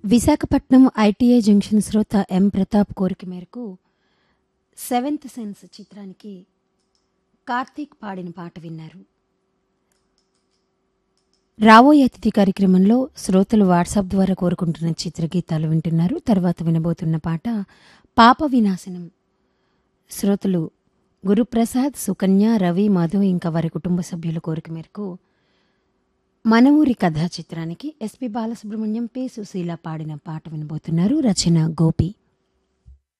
Visakhapatnam ITI junction శ్రోత ఎం ప్రతాప్ కోరిక మేరకు సెవెంత్ సెన్స్ చిత్రానికి కార్తీక్ పాడిన పాట విన్నారు రాబోయే అతిథి కార్యక్రమంలో శ్రోతలు వాట్సాప్ ద్వారా కోరుకుంటున్న చిత్రగీతాలు వింటున్నారు తర్వాత వినబోతున్న పాట పాప వినాశనం శ్రోతలు గురుప్రసాద్ సుకన్య రవి మధు ఇంకా వారి కుటుంబ సభ్యుల కోరిక మేరకు మన ఊరి కథా చిత్రానికి ఎస్పి బాలసుబ్రహ్మణ్యం పి సుశీల పాడిన పాట వినబోతున్నారు రచన గోపి